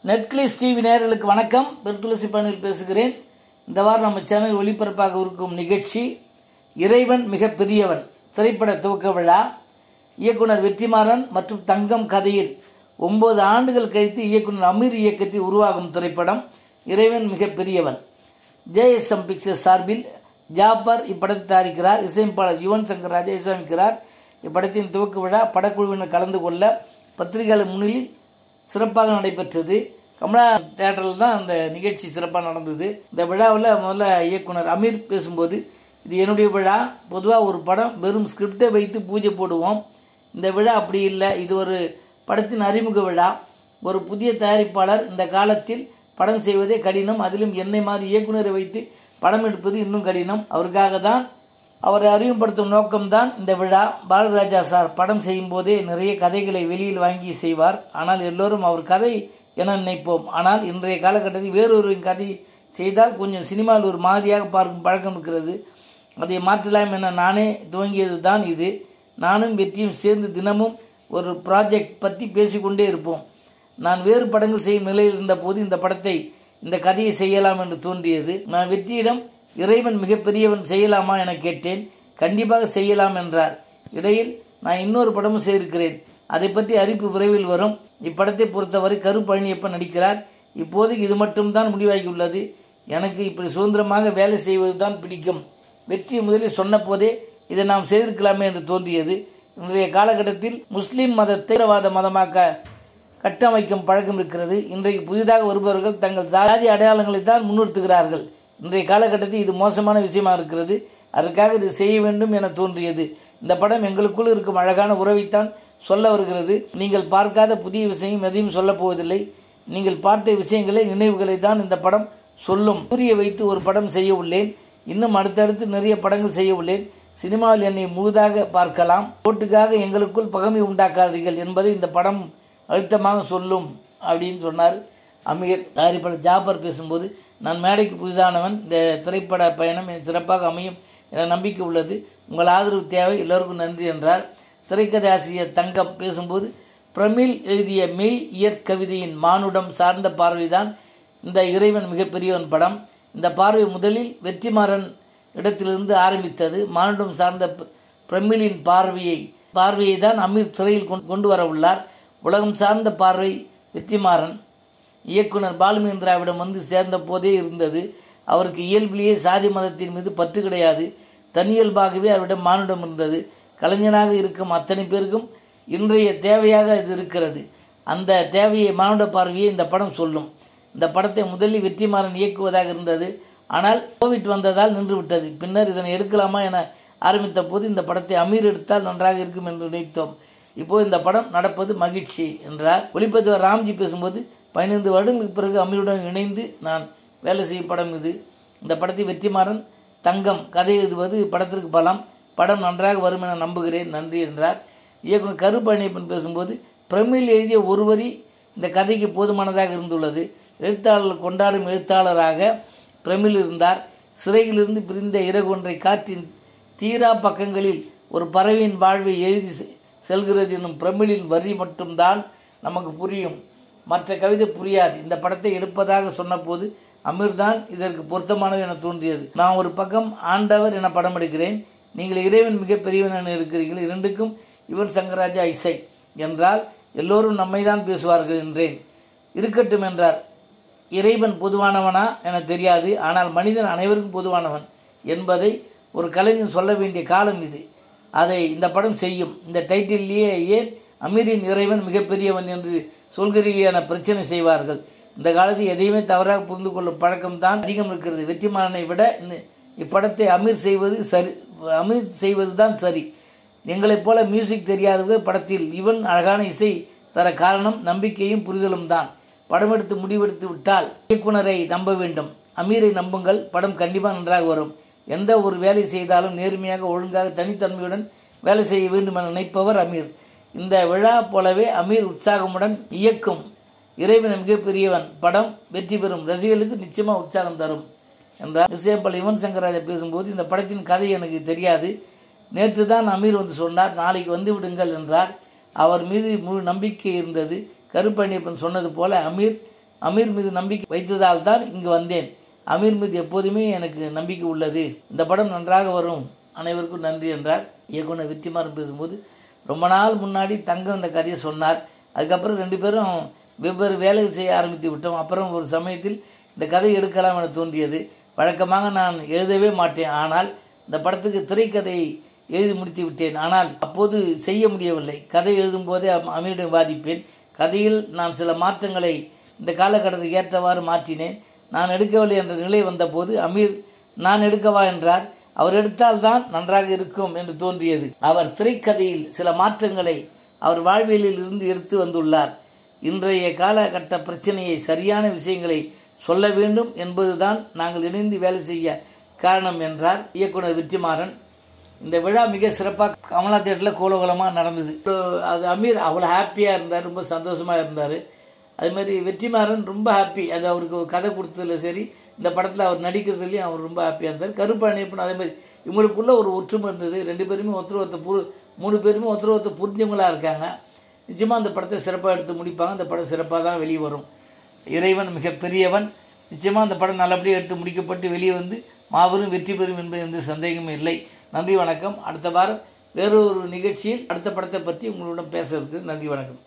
நெட்கிளிஸ் TV நேயர்களுக்கு வணக்கம் பெருத்துளசி பணியில் பேசுகிறேன் இந்த வாரம் நம்ம சேனல் ஒளிபரப்பாக இருக்கும் நிகழ்ச்சி இறைவன் மிக பெரியவன் திரைப்பட துவக்க விழா இயக்குனர் வெற்றிமாறன் மற்றும் தங்கம் கதையில் ஒன்பது ஆண்டுகள் கழித்து இயக்குனர் அமீர் இயக்கத்தில் உருவாகும் திரைப்படம் இறைவன் மிக பெரியவன் ஜேஎஸ்எம் பிக்சர்ஸ் சார்பில் ஜாபர் இப்படத்தை தயாரிக்கிறார் இசையமைப்பாளர் யுவன் சங்கர் ராஜா இசையமைக்கிறார் இப்படத்தின் துவக்க விழா படக்குழுவினர் கலந்து கொள்ள பத்திரிகையாளர் முன்னிலையில் சிறப்பாக நடைபெற்றது கமலா தேட்டரில் தான் அந்த நிகழ்ச்சி சிறப்பாக நடந்தது இந்த விழாவில் முதல்ல இயக்குனர் அமீர் பேசும்போது இது என்னுடைய விழா பொதுவாக ஒரு படம் வெறும் ஸ்கிரிப்டை வைத்து பூஜை போடுவோம் இந்த விழா அப்படி இல்லை இது ஒரு படத்தின் அறிமுக விழா ஒரு புதிய தயாரிப்பாளர் இந்த காலத்தில் படம் செய்வதே கடினம் அதிலும் என்னை மாதிரி இயக்குனரை வைத்து படம் எடுப்பது இன்னும் கடினம் அவருக்காக தான் அவரை அறிமுகப்படுத்தும் நோக்கம்தான் இந்த விழா பாரதிராஜா சார் படம் செய்யும் போதே நிறைய கதைகளை வெளியில் வாங்கி செய்வார் ஆனால் எல்லோரும் அவர் கதை என நினைப்போம் ஆனால் இன்றைய காலகட்டத்தில் வேறொருவரின் கதை செய்தால் கொஞ்சம் சினிமாவில் ஒரு மாதிரியாக பார்க்கும் பழக்கம் இருக்கிறது அதை மாற்றலாம் என நானே துவங்கியது தான் இது நானும் வெற்றியும் சேர்ந்து தினமும் ஒரு ப்ராஜெக்ட் பற்றி பேசிக்கொண்டே இருப்போம் நான் வேறு படங்கள் செய்யும் நிலையில் இருந்த போது இந்த படத்தை இந்த கதையை செய்யலாம் என்று தோன்றியது நான் வெற்றியிடம் இறைவன் மிகப்பெரியவன் செய்யலாமா என கேட்டேன் கண்டிப்பாக செய்யலாம் என்றார் இடையில் நான் இன்னொரு படமும் செய்திருக்கிறேன் அதை பற்றி அறிவிப்பு விரைவில் வரும் இப்படத்தை பொறுத்தவரை கரு பழனியப்பன் நடிக்கிறார் இப்போதைக்கு இது மட்டும்தான் முடிவாகியுள்ளது எனக்கு இப்படி சுதந்திரமாக வேலை செய்வது தான் பிடிக்கும் வெற்றி முதலில் சொன்ன போதே இதை நாம் செய்திருக்கலாமே என்று தோன்றியது இன்றைய காலகட்டத்தில் முஸ்லிம் மத தீவிரவாத மதமாக்க கட்டமைக்கும் பழக்கம் இருக்கிறது இன்றைக்கு புதிதாக வருபவர்கள் தங்கள் ஜாதி அடையாளங்களை தான் முன்னிறுத்துகிறார்கள் இன்றைய காலகட்டத்தில் இது மோசமான விஷயமா இருக்கிறது அதற்காக இது செய்ய வேண்டும் என தோன்றியது இந்த படம் எங்களுக்குள் இருக்கும் அழகான உறவைத்தான் சொல்ல வருகிறது நீங்கள் பார்க்காத புதிய விஷயம் எதையும் சொல்லப் போவதில்லை நீங்கள் பார்த்த விஷயங்களை நினைவுகளை தான் இந்த படம் சொல்லும் சூரிய வைத்து ஒரு படம் செய்ய உள்ளேன் இன்னும் அடுத்தடுத்து நிறைய படங்கள் செய்ய உள்ளேன் சினிமாவில் என்னை முழுதாக பார்க்கலாம் ஓட்டுக்காக எங்களுக்குள் பகமை உண்டாக்காதீர்கள் என்பதை இந்த படம் அழுத்தமாக சொல்லும் அப்படின்னு சொன்னார் அமீர் தயாரிப்பாளர் ஜாபர் பேசும்போது நான் மேடைக்கு புதிதானவன் இந்த திரைப்பட பயணம் எனக்கு சிறப்பாக அமையும் என நம்பிக்கை உள்ளது உங்கள் ஆதரவு தேவை எல்லோருக்கும் நன்றி என்றார் திரைக்கதை ஆசிரியர் தங்கம் பேசும்போது பிரமிழ் எழுதிய மெய் இயற்கவிதையின் மானுடம் சார்ந்த பார்வைதான் இந்த இறைவன் மிகப்பெரியவன் படம் இந்த பார்வை முதலில் வெற்றிமாறன் இடத்திலிருந்து ஆரம்பித்தது மானுடம் சார்ந்த பிரமிழின் பார்வையை பார்வையை தான் அமீர் துறையில் கொண்டு வர உள்ளார் உலகம் சார்ந்த பார்வை வெற்றிமாறன் இயக்குனர் பாலுமேந்திராவிடம் வந்து சேர்ந்த போதே இருந்தது அவருக்கு இயல்பிலேயே சாதி மதத்தின் மீது பற்று கிடையாது தனியல்பாகவே அவரிடம் மானுடம் இருந்தது கலைஞனாக இருக்கும் அத்தனை பேருக்கும் இன்றைய தேவையாக இது இருக்கிறது அந்த தேவையை மானுட பார்வையை இந்த படம் சொல்லும் இந்த படத்தை முதலில் வெற்றிமாறன் இயக்குவதாக இருந்தது ஆனால் கோவிட் வந்ததால் நின்றுவிட்டது பின்னர் இதனை எடுக்கலாமா என ஆரம்பித்த போது இந்த படத்தை அமீர் எடுத்தால் நன்றாக இருக்கும் என்று நினைத்தோம் இப்போ இந்த படம் நடப்பது மகிழ்ச்சி என்றார் ஒளிப்பதிவர் ராம்ஜி பேசும்போது பதினைந்து வருடங்களுக்கு பிறகு அமீருடன் இணைந்து நான் வேலை செய்யும் படம் இது இந்த படத்தை வெற்றிமாறன் தங்கம் கதை எழுதுவது படத்திற்கு பலம் படம் நன்றாக வரும் என நம்புகிறேன் நன்றி என்றார் இயக்குனர் கருப்பழனியப்பன் பேசும்போது பிரமிழ் எழுதிய ஒரு வரி இந்த கதைக்கு போதுமானதாக இருந்துள்ளது எழுத்தாளர் கொண்டாடும் எழுத்தாளராக பிரமிழ் இருந்தார் சிறையிலிருந்து பிரிந்த இறகு ஒன்றை காற்றின் தீரா பக்கங்களில் ஒரு பறவையின் வாழ்வை எழுதி செல்கிறது என்னும் பிரமிழின் வரி மட்டும்தான் நமக்கு புரியும் மற்ற கவிதை புரியாது இந்த படத்தை எடுப்பதாக சொன்னபோது அமீர் தான் இதற்கு பொருத்தமானது என தோன்றியது நான் ஒரு பக்கம் ஆண்டவர் என படம் எடுக்கிறேன் நீங்கள் இறைவன் மிக பெரியவன் என இருக்கிறீர்கள் இரண்டுக்கும் யுவன் சங்கராஜா இசை என்றால் எல்லோரும் நம்மை தான் பேசுவார்கள் என்றேன் இருக்கட்டும் என்றார் இறைவன் பொதுவானவனா என தெரியாது ஆனால் மனிதன் அனைவருக்கும் பொதுவானவன் என்பதை ஒரு கலைஞன் சொல்ல வேண்டிய காலம் இது அதை இந்த படம் செய்யும் இந்த டைட்டிலேயே ஏன் அமீரின் இறைவன் மிகப்பெரியவன் என்று சொல்கிறீர்கள் என பிரச்சனை செய்வார்கள் இந்த காலத்தில் எதையுமே தவறாக புரிந்து கொள்ளும் பழக்கம் தான் அதிகம் இருக்கிறது வெற்றிமாறனை விட இப்படத்தை அமீர் செய்வது சரி அமீர் செய்வது தான் சரி எங்களைப் போல மியூசிக் தெரியாதவர்கள் படத்தில் இவன் அழகான இசை தர காரணம் நம்பிக்கையும் புரிதலும் தான் படம் எடுத்து முடிவெடுத்து விட்டால் இயக்குனரை நம்ப வேண்டும் அமீரை நம்புங்கள் படம் கண்டிப்பாக நன்றாக வரும் எந்த ஒரு வேலை செய்தாலும் நேர்மையாக ஒழுங்காக தனித்தன்மையுடன் வேலை செய்ய வேண்டும் என நினைப்பவர் அமீர் இந்த விழா போலவே அமீர் உற்சாகமுடன் இயக்கும் இறைவன் மிகப்பெரியவன் படம் வெற்றி பெறும் ரசிகர்களுக்கு நிச்சயமா உற்சாகம் தரும் என்றார் இசையப்பல் யுவன் சங்கராஜா பேசும்போது இந்த படத்தின் கதை எனக்கு தெரியாது நேற்று தான் அமீர் வந்து சொன்னார் நாளைக்கு வந்து விடுங்கள் என்றார் அவர் மீது முழு நம்பிக்கை இருந்தது கருப்பணியப்பன் சொன்னது போல அமீர் அமீர் மீது நம்பிக்கை வைத்ததால் தான் இங்கு வந்தேன் அமீர் மீது எப்போதுமே எனக்கு நம்பிக்கை உள்ளது இந்த படம் நன்றாக வரும் அனைவருக்கும் நன்றி என்றார் இயக்குனர் வெற்றிமாறன் பேசும்போது ரொம்ப நாள் முன்னாடி தங்கம் இந்த கதையை சொன்னார் அதுக்கப்புறம் ரெண்டு பேரும் வெவ்வேறு வேலைகள் செய்ய ஆரம்பித்து விட்டோம் அப்புறம் ஒரு சமயத்தில் இந்த கதை எடுக்கலாம் என தோன்றியது வழக்கமாக நான் எழுதவே மாட்டேன் ஆனால் இந்த படத்துக்கு திரைக்கதை எழுதி முடித்து விட்டேன் ஆனால் அப்போது செய்ய முடியவில்லை கதை எழுதும் போதே அம்- அமீரிடம் வாதிப்பேன் கதையில் நான் சில மாற்றங்களை இந்த காலகட்டத்துக்கு ஏற்றவாறு மாற்றினேன் நான் எடுக்கவில்லை என்ற நிலை வந்தபோது அமீர் நான் எடுக்கவா என்றார் அவர் எடுத்தால்தான் நன்றாக இருக்கும் என்று தோன்றியது அவர் திரைக்கதையில் சில மாற்றங்களை அவர் வாழ்வியலில் இருந்து எடுத்து வந்துள்ளார் இன்றைய காலகட்ட பிரச்சனையை சரியான விஷயங்களை சொல்ல வேண்டும் என்பதுதான் நாங்கள் இணைந்து வேலை செய்ய காரணம் என்றார் இயக்குனர் வெற்றிமாறன் இந்த விழா மிக சிறப்பாக கமலா தேட்டரில் கோலகலமாக நடந்தது அது அமீர் அவ்வளோ ஹாப்பியாக இருந்தார் ரொம்ப சந்தோஷமாக இருந்தார் அது மாதிரி வெற்றிமாறன் ரொம்ப ஹாப்பி அது அவருக்கு ஒரு கதை கொடுத்ததுல சரி இந்த படத்தில் அவர் நடிக்கிறதுலையும் அவர் ரொம்ப ஹாப்பியாக இருந்தார் கருப்பு அணைப்புன்னு அதே மாதிரி இவங்களுக்குள்ள ஒரு ஒற்றுமை இருந்தது ரெண்டு பேருமே ஒருத்தர் ஒருத்தர் புரு மூணு பேருமே ஒருத்தர் ஒருத்தர் புரிஞ்சவங்களா இருக்காங்க நிச்சயமாக அந்த படத்தை சிறப்பாக எடுத்து முடிப்பாங்க அந்த படம் சிறப்பாக தான் வெளியே வரும் இறைவன் மிக பெரியவன் நிச்சயமாக அந்த படம் நல்லபடியாக எடுத்து முடிக்கப்பட்டு வெளியே வந்து மாபெரும் வெற்றி பெறும் என்பது எந்த சந்தேகமும் இல்லை நன்றி வணக்கம் அடுத்த வாரம் வேறொரு நிகழ்ச்சியில் அடுத்த படத்தை பற்றி உங்களிடம் பேச இருக்கு நன்றி வணக்கம்